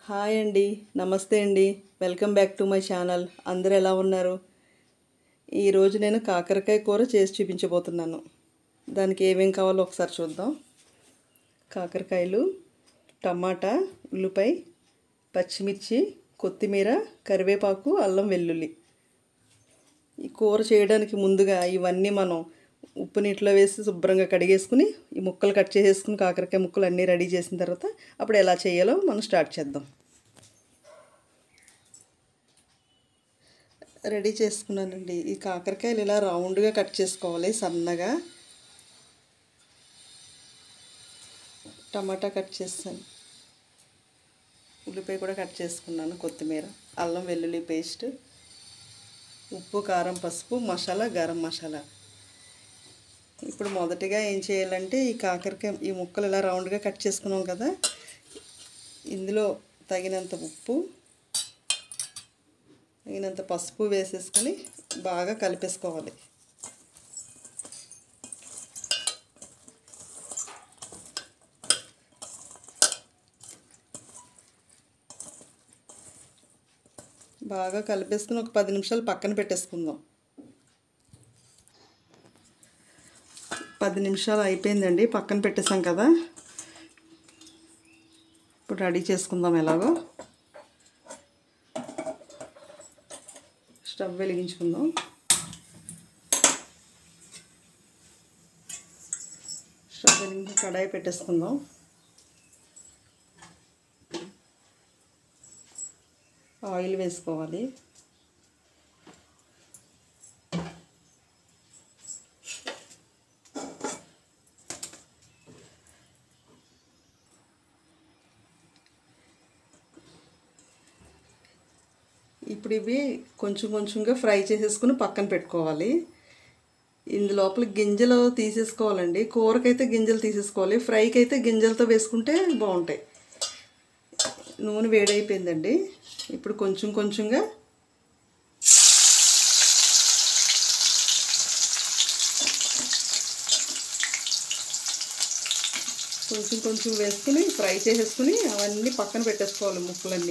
hi అండి నమస్తే అండి welcome back to my channel అందరూ ఎలా ఉన్నారు ఈరోజు నేను కాకరకాయ కూర చేసి చూపించబోతున్నాను దానికి ఏమేం కావాలో ఒకసారి చూద్దాం కాకరకాయలు టమాటా ఉల్లిపాయ పచ్చిమిర్చి కొత్తిమీర కరివేపాకు అల్లం వెల్లుల్లి ఈ కూర చేయడానికి ముందుగా ఇవన్నీ మనం ఉప్పు నీటిలో వేసి శుభ్రంగా కడిగేసుకుని ఈ ముక్కలు కట్ చేసేసుకుని కాకరకాయ ముక్కలు అన్నీ రెడీ చేసిన తర్వాత అప్పుడు ఎలా చేయాలో మనం స్టార్ట్ చేద్దాం రెడీ చేసుకున్నానండి ఈ కాకరకాయలు ఇలా రౌండ్గా కట్ చేసుకోవాలి సన్నగా టమాటా కట్ చేస్తాను ఉల్లిపాయ కూడా కట్ చేసుకున్నాను కొత్తిమీర అల్లం వెల్లుల్లి పేస్ట్ ఉప్పు కారం పసుపు మసాలా గరం మసాలా ఇప్పుడు మొదటిగా ఏం చేయాలంటే ఈ కాకరకాయ ఈ ముక్కలు ఇలా రౌండ్గా కట్ చేసుకున్నాం కదా ఇందులో తగినంత ఉప్పు తగినంత పసుపు వేసేసుకొని బాగా కలిపేసుకోవాలి బాగా కలిపేసుకుని ఒక పది నిమిషాలు పక్కన పెట్టేసుకుందాం పది నిమిషాలు అయిపోయిందండి పక్కన పెట్టేసాం కదా ఇప్పుడు రెడీ చేసుకుందాం ఎలాగో స్టవ్ వెలిగించుకుందాం స్టవ్ వెలిగించి కడాయి పెట్టేసుకుందాం ఆయిల్ వేసుకోవాలి ఇప్పుడు ఇవి కొంచెం కొంచెంగా ఫ్రై చేసేసుకుని పక్కన పెట్టుకోవాలి ఇందు లోపల గింజలు తీసేసుకోవాలండి కూరకైతే గింజలు తీసేసుకోవాలి ఫ్రైకి అయితే గింజలతో వేసుకుంటే బాగుంటాయి నూనె వేడైపోయిందండి ఇప్పుడు కొంచెం కొంచెంగా కొంచెం కొంచెం వేసుకుని ఫ్రై చేసేసుకుని అవన్నీ పక్కన పెట్టేసుకోవాలి ముక్కలన్నీ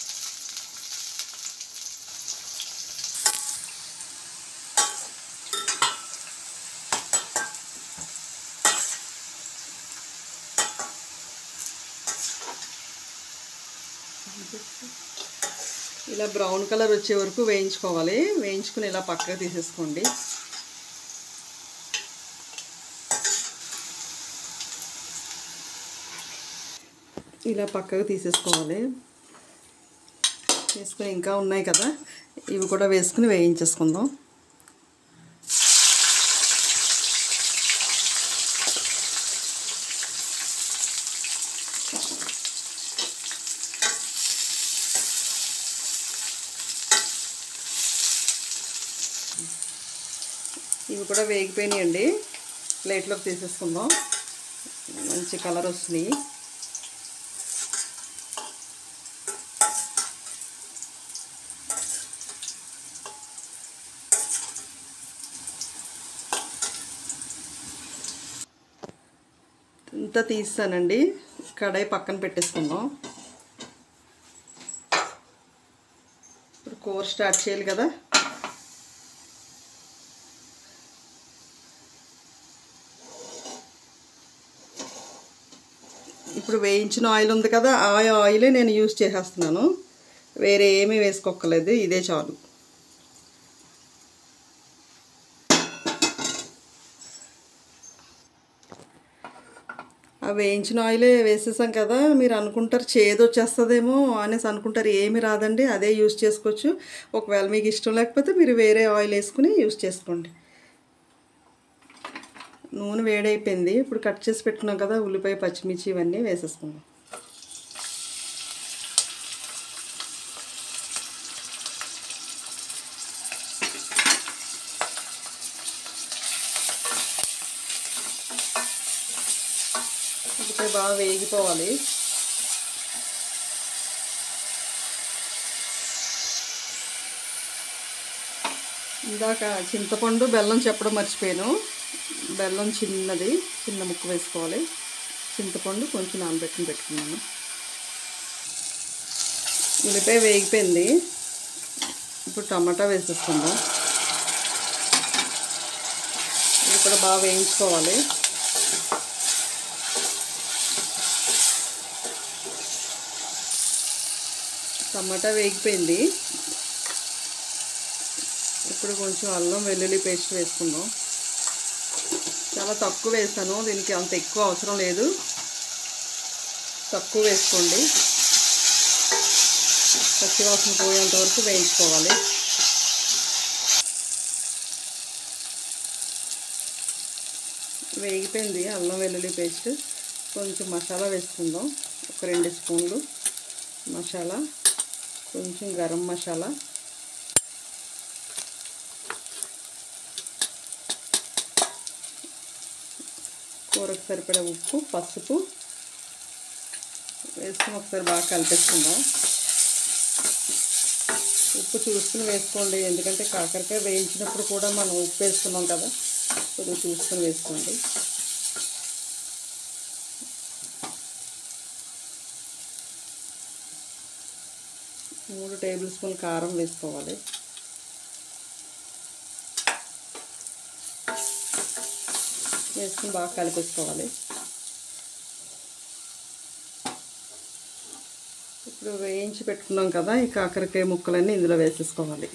ఇలా బ్రౌన్ కలర్ వచ్చే వరకు వేయించుకోవాలి వేయించుకుని ఇలా పక్కకు తీసేసుకోండి ఇలా పక్కకు తీసేసుకోవాలి వేసుకుని ఇంకా ఉన్నాయి కదా ఇవి కూడా వేసుకుని వేయించేసుకుందాం ఇవి కూడా వేగిపోయినాయండి ప్లేట్లోకి తీసేసుకుందాం మంచి కలర్ వస్తున్నాయి ఇంత తీస్తానండి కడాయి పక్కన పెట్టేసుకుందాం ఇప్పుడు కూర స్టార్ట్ చేయాలి కదా ఇప్పుడు వేయించిన ఆయిల్ ఉంది కదా ఆ ఆయిలే నేను యూజ్ చేసేస్తున్నాను వేరే ఏమీ వేసుకోక్కర్లేదు ఇదే చాలు ఆ వేయించిన ఆయిలే వేసేసాం కదా మీరు అనుకుంటారు చేదు వచ్చేస్తుందేమో అనేసి అనుకుంటారు ఏమి రాదండి అదే యూజ్ చేసుకోవచ్చు ఒకవేళ మీకు ఇష్టం లేకపోతే మీరు వేరే ఆయిల్ వేసుకుని యూజ్ చేసుకోండి నూనె వేడైపోయింది ఇప్పుడు కట్ చేసి పెట్టుకున్నాం కదా ఉల్లిపాయ పచ్చిమిర్చి ఇవన్నీ వేసేసుకుందాం ఉల్లిపాయ బాగా వేగిపోవాలి ఇందాక చింతపండు బెల్లం చెప్పడం మర్చిపోయాను బెల్లం చిన్నది చిన్న ముక్క వేసుకోవాలి చింతపండు కొంచెం నానబెట్టుకుని పెట్టుకున్నాను ఉల్లిపాయ వేగిపోయింది ఇప్పుడు టమాటా వేసేసుకుందాం ఇది కూడా బాగా వేయించుకోవాలి టమాటా వేగిపోయింది ఇప్పుడు కొంచెం అల్లం వెల్లుల్లి పేస్ట్ వేసుకుందాం చాలా తక్కువ వేసాను దీనికి అంత ఎక్కువ అవసరం లేదు తక్కువ వేసుకోండి పచ్చివాసన పోయేంత వరకు వేయించుకోవాలి వేగిపోయింది అల్లం వెల్లుల్లి పేస్ట్ కొంచెం మసాలా వేసుకుందాం ఒక రెండు స్పూన్లు మసాలా కొంచెం గరం మసాలా కూరకు సరిపడా ఉప్పు పసుపు వేసుకుని ఒకసారి బాగా కలిపేసుకుందాం ఉప్పు చూసుకుని వేసుకోండి ఎందుకంటే కాకరకాయ వేయించినప్పుడు కూడా మనం ఉప్పు వేసుకున్నాం కదా కొద్దిగా చూసుకొని వేసుకోండి మూడు టేబుల్ స్పూన్ కారం వేసుకోవాలి వేసుకుని బాగా కలిపేసుకోవాలి ఇప్పుడు వేయించి పెట్టుకున్నాం కదా ఈ కాకరకాయ ముక్కలన్నీ ఇందులో వేసేసుకోవాలి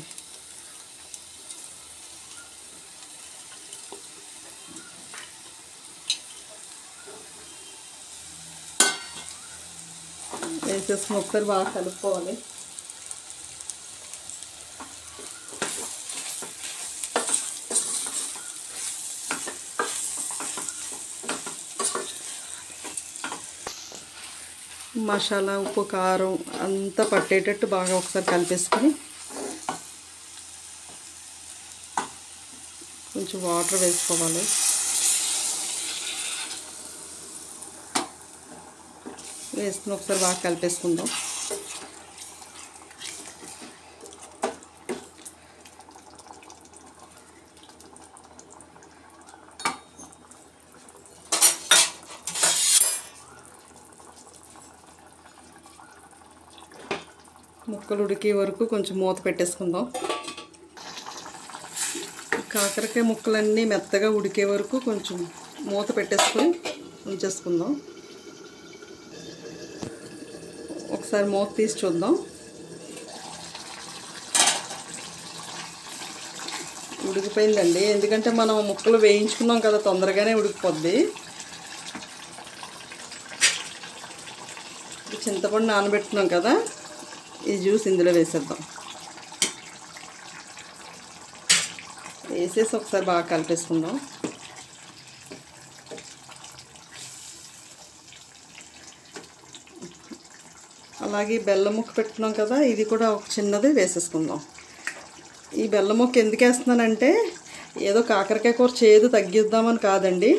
వేసేసుకుని ఒకసారి బాగా కలుపుకోవాలి మసాలా ఉప్పు కారం అంతా పట్టేటట్టు బాగా ఒకసారి కలిపేసుకొని కొంచెం వాటర్ వేసుకోవాలి వేసుకుని ఒకసారి బాగా కలిపేసుకుందాం ముక్కలు ఉడికే వరకు కొంచెం మూత పెట్టేసుకుందాం కాకరకాయ ముక్కలన్నీ మెత్తగా ఉడికే వరకు కొంచెం మూత పెట్టేసుకొని ఉంచేసుకుందాం ఒకసారి మూత తీసి చూద్దాం ఉడికిపోయిందండి ఎందుకంటే మనం ముక్కలు వేయించుకున్నాం కదా తొందరగానే ఉడికిపోద్ది చింతపండు నానబెట్టుకున్నాం కదా ఈ జ్యూస్ ఇందులో వేసేద్దాం వేసేసి ఒకసారి బాగా కలిపేసుకుందాం అలాగే బెల్లం ముక్క పెట్టుకున్నాం కదా ఇది కూడా ఒక చిన్నది వేసేసుకుందాం ఈ బెల్లం ముక్క ఎందుకు వేస్తున్నానంటే ఏదో కాకరకాయ కూర చేదు తగ్గిద్దామని కాదండి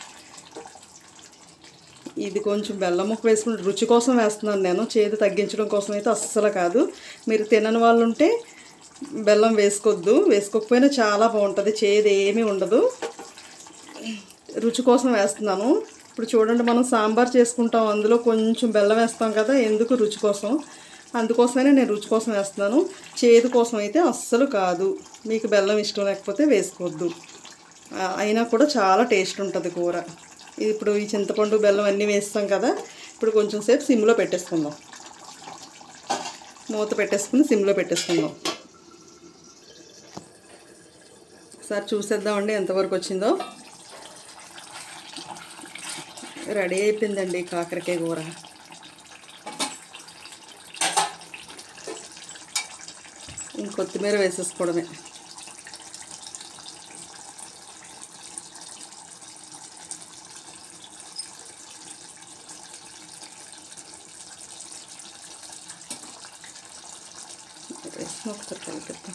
ఇది కొంచెం బెల్లం ముక్క వేసుకుని రుచి కోసం వేస్తున్నాను నేను చేదు తగ్గించడం కోసం అయితే అస్సలు కాదు మీరు తినని వాళ్ళు ఉంటే బెల్లం వేసుకోవద్దు వేసుకోకపోయినా చాలా బాగుంటుంది చేదు ఏమీ ఉండదు రుచి కోసం వేస్తున్నాను ఇప్పుడు చూడండి మనం సాంబార్ చేసుకుంటాం అందులో కొంచెం బెల్లం వేస్తాం కదా ఎందుకు రుచి కోసం అందుకోసమే నేను రుచి కోసం వేస్తున్నాను చేదు కోసం అయితే అస్సలు కాదు మీకు బెల్లం ఇష్టం లేకపోతే వేసుకోవద్దు ఆ, అయినా కూడా చాలా టేస్ట్ ఉంటుంది కూర ఇది ఇప్పుడు ఈ చింతపండు బెల్లం అన్నీ వేస్తాం కదా ఇప్పుడు కొంచెం సేపు సిమ్లో పెట్టేసుకుందాం మూత పెట్టేసుకుని సిమ్లో పెట్టేసుకుందాం ఒకసారి చూసేద్దామండి ఎంతవరకు వచ్చిందో రెడీ అయిపోయిందండి కాకరకాయ కూర ఇంక కొత్తిమీర వేసేసుకోవడమే వేసి ఒకసారి కలిపిద్దాం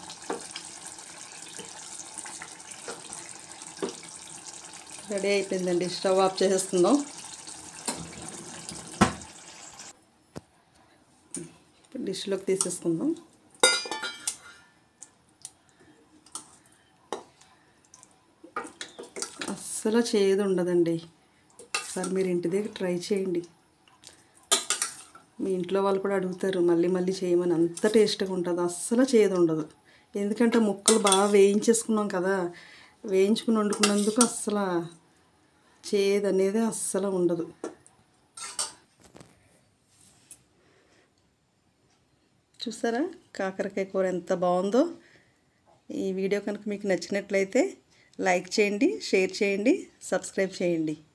రెడీ అయిపోయిందండి స్టవ్ ఆఫ్ చేసేస్తుందాం ఇప్పుడు డిష్లోకి తీసేసుకుందాం అస్సలు చేదు ఉండదండి ఒకసారి మీరు ఇంటి దగ్గర ట్రై చేయండి మీ ఇంట్లో వాళ్ళు కూడా అడుగుతారు మళ్ళీ మళ్ళీ చేయమని అంత టేస్ట్గా ఉంటుంది అస్సలు చేయదు ఉండదు ఎందుకంటే ముక్కలు బాగా వేయించేసుకున్నాం కదా వేయించుకుని వండుకున్నందుకు అస్సలు చేదు అనేది అస్సలు ఉండదు చూసారా కాకరకాయ కూర ఎంత బాగుందో ఈ వీడియో కనుక మీకు నచ్చినట్లయితే లైక్ చేయండి షేర్ చేయండి సబ్స్క్రైబ్ చేయండి